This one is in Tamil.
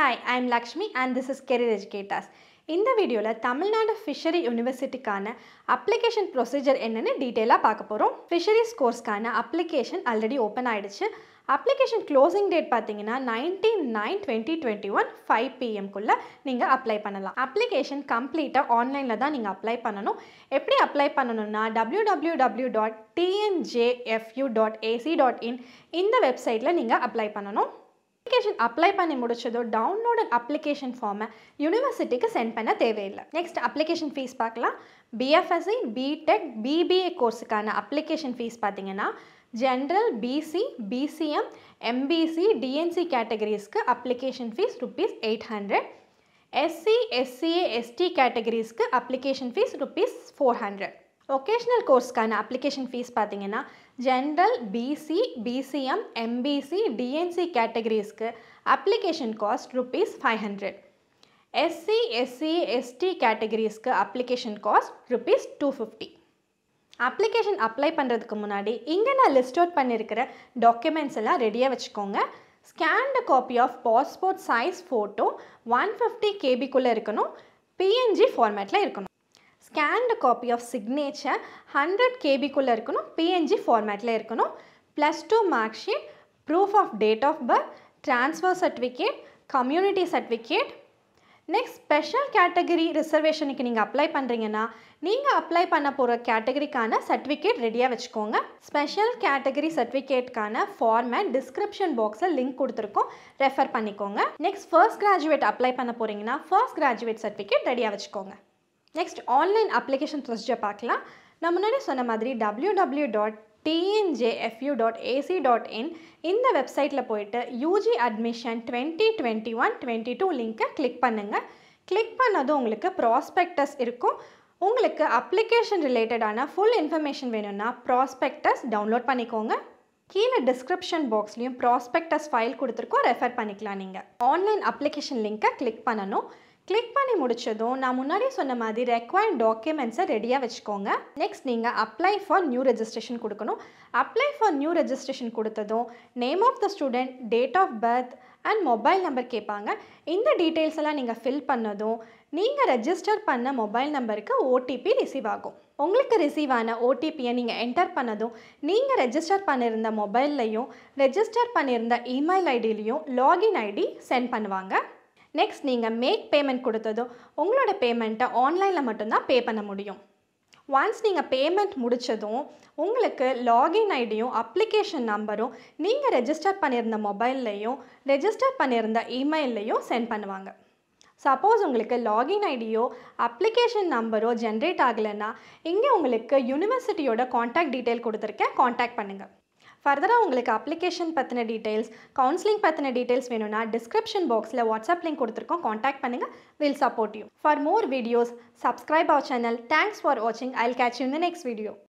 hi I am Lakshmi and this is career educators இந்த வீடியோவில் தமிழ்நாடு ஃபிஷரி யூனிவர்சிட்டிக்கான அப்ளிகேஷன் ப்ரொசீஜர் என்னென்னு டீட்டெயிலாக பார்க்க போகிறோம் ஃபிஷரிஸ் கோர்ஸ்க்கான அப்ளிகேஷன் ஆல்ரெடி ஓப்பன் ஆயிடுச்சு அப்ளிகேஷன் க்ளோசிங் டேட் பார்த்தீங்கன்னா nineteen nine twenty twenty one five பிஎம்குள்ளே நீங்கள் அப்ளை பண்ணலாம் அப்ளிகேஷன் கம்ப்ளீட்டாக ஆன்லைனில் தான் நீங்கள் அப்ளை பண்ணணும் எப்படி அப்ளை பண்ணணும்னா W W W dot TNJFU dot AC dot in இந்த வெப்சைட்டில் நீங்கள் அப்ளை பண்ணணும் அப்ளிகேஷன் அப்ளை பண்ணி முடிச்சதோ டவுன்லோடட் அப்ளிகேஷன் ஃபார்மை யூனிவர்சிட்டிக்கு சென்ட் பண்ண தேவையில்லை நெக்ஸ்ட் அப்ளிகேஷன் ஃபீஸ் பார்க்கலாம் பிஎஃப்எஸ்சி பிடெக் பிபிஏ கோர்ஸுக்கான அப்ளிகேஷன் ஃபீஸ் பார்த்தீங்கன்னா general BC BCM MBC DNC கேட்டகரிஸ்க்கு application fee rupees eight hundred SC SCA ST கேட்டகரிஸ்க்கு application fee rupees four hundred vocational கோர்ஸ்க்கான அப்ளிகேஷன் ஃபீஸ் பார்த்தீங்கன்னா general BC BCM MBC DNC கேட்டகரிஸ்க்கு application cost rupees five hundred SC SC ST கேட்டகரிஸ்க்கு application cost rupees two fifty application apply பண்ணுறதுக்கு முன்னாடி இங்கே நான் லிஸ்ட் அவுட் பண்ணியிருக்கிற டாக்குமெண்ட்ஸ் எல்லாம் ரெடியாக வச்சுக்கோங்க scanned copy of passport size photo one fifty கேபிக்குள்ளே இருக்கணும் பிஎன்ஜி ஃபார்மேட்டில் இருக்கணும் scanned copy of signature hundred கேபிக்குள்ளே இருக்கணும் பிஎன்ஜி ஃபார்மேட்டில் இருக்கணும் plus two mark sheet proof of date of birth transfer certificate community certificate next special category ரிசர்வேஷனுக்கு நீங்கள் அப்ளை பண்ணுறீங்கன்னா நீங்கள் அப்ளை பண்ண போகிற கேட்டகரிக்கான சர்டிஃபிகேட் ரெடியாக வச்சுக்கோங்க ஸ்பெஷல் கேட்டகரி சர்டிஃபிகேட்கான ஃபார்மேட் டிஸ்கிரிப்ஷன் பாக்ஸில் லிங்க் கொடுத்துருக்கோம் ரெஃபர் பண்ணிக்கோங்க நெக்ஸ்ட் ஃபர்ஸ்ட் கிராஜுவேட் அப்ளை பண்ண போகிறீங்கன்னா ஃபர்ஸ்ட் கிராஜுவேட் சர்டிஃபிகேட் ரெடியாக வச்சுக்கோங்க நெக்ஸ்ட் ஆன்லைன் அப்ளிகேஷன் ப்ரொசீஜர் பார்க்கலாம் நான் முன்னாடி சொன்ன மாதிரி W W dot TNJFU dot AC dot in இந்த வெப்சைட்டில் போயிட்டு UG admission twenty twenty one twenty two லிங்க்கை கிளிக் பண்ணுங்கள் கிளிக் பண்ணதும் உங்களுக்கு ப்ராஸ்பெக்டஸ் இருக்கும் உங்களுக்கு அப்ளிகேஷன் ரிலேட்டடான ஃபுல் இன்ஃபர்மேஷன் வேணும்னா ப்ராஸ்பெக்டஸ் டவுன்லோட் பண்ணிக்கோங்க கீழே டிஸ்கிரிப்ஷன் பாக்ஸ்லேயும் ப்ராஸ்பெக்டஸ் ஃபைல் கொடுத்துருக்கோம் ரெஃபர் பண்ணிக்கலாம் நீங்கள் ஆன்லைன் அப்ளிகேஷன் லிங்க்கை கிளிக் பண்ணணும் கிளிக் பண்ணி முடிச்சதும் நான் முன்னாடி சொன்ன மாதிரி ரெக்வயர்ட் டாக்குமெண்ட்ஸை ரெடியாக வச்சுக்கோங்க நெக்ஸ்ட் நீங்கள் அப்ளை ஃபார் நியூ ரெஜிஸ்ட்ரேஷன் கொடுக்கணும் அப்ளை ஃபார் நியூ ரெஜிஸ்ட்ரேஷன் கொடுத்ததும் name of the student date of birth and mobile number கேட்பாங்க இந்த டீட்டெயில்ஸ் எல்லாம் நீங்கள் ஃபில் பண்ணதும் நீங்கள் ரெஜிஸ்டர் பண்ண மொபைல் நம்பருக்கு ஓடிபி ரிசீவ் ஆகும் உங்களுக்கு ரிசீவ் ஆன ஓடிபியை நீங்கள் என்டர் பண்ணதும் நீங்கள் ரெஜிஸ்டர் பண்ணியிருந்த மொபைல்லையும் ரெஜிஸ்டர் பண்ணியிருந்த இமெயில் ஐடியிலையும் லாகின் ஐடி சென்ட் பண்ணுவாங்க நெக்ஸ்ட் நீங்கள் மேக் பேமெண்ட் கொடுத்ததும் உங்களோட பேமெண்ட்டை ஆன்லைனில் மட்டும்தான் பே பண்ண முடியும் ஒன்ஸ் நீங்கள் பேமெண்ட் முடித்ததும் உங்களுக்கு லாகின் ஐடியும் அப்ளிகேஷன் நம்பரும் நீங்கள் ரெஜிஸ்டர் பண்ணியிருந்த மொபைல்லையும் ரெஜிஸ்டர் பண்ணியிருந்த இமெயில்லையும் சென்ட் பண்ணுவாங்க சப்போஸ் உங்களுக்கு லாகின் ஐடியோ அப்ளிகேஷன் நம்பரோ ஜென்ரேட் ஆகலைன்னா இங்கே உங்களுக்கு யூனிவர்சிட்டியோட காண்டாக்ட் டீட்டெயில் கொடுத்துருக்கேன் காண்டாக்ட் பண்ணுங்கள் ஃபர்தராக உங்களுக்கு அப்ளிகேஷன் பற்றின டீட்டெயில்ஸ் கவுன்சிலிங் பற்றின டீட்டெயில்ஸ் வேணும்னா டிஸ்கிரிப்ஷன் பாக்ஸில் வாட்ஸ்அப் லிங்க் கொடுத்துருக்கோம் காண்டாக்ட் பண்ணுங்கள் will support you for more videos subscribe our channel thanks for வாட்சிங் I'll catch you in the next video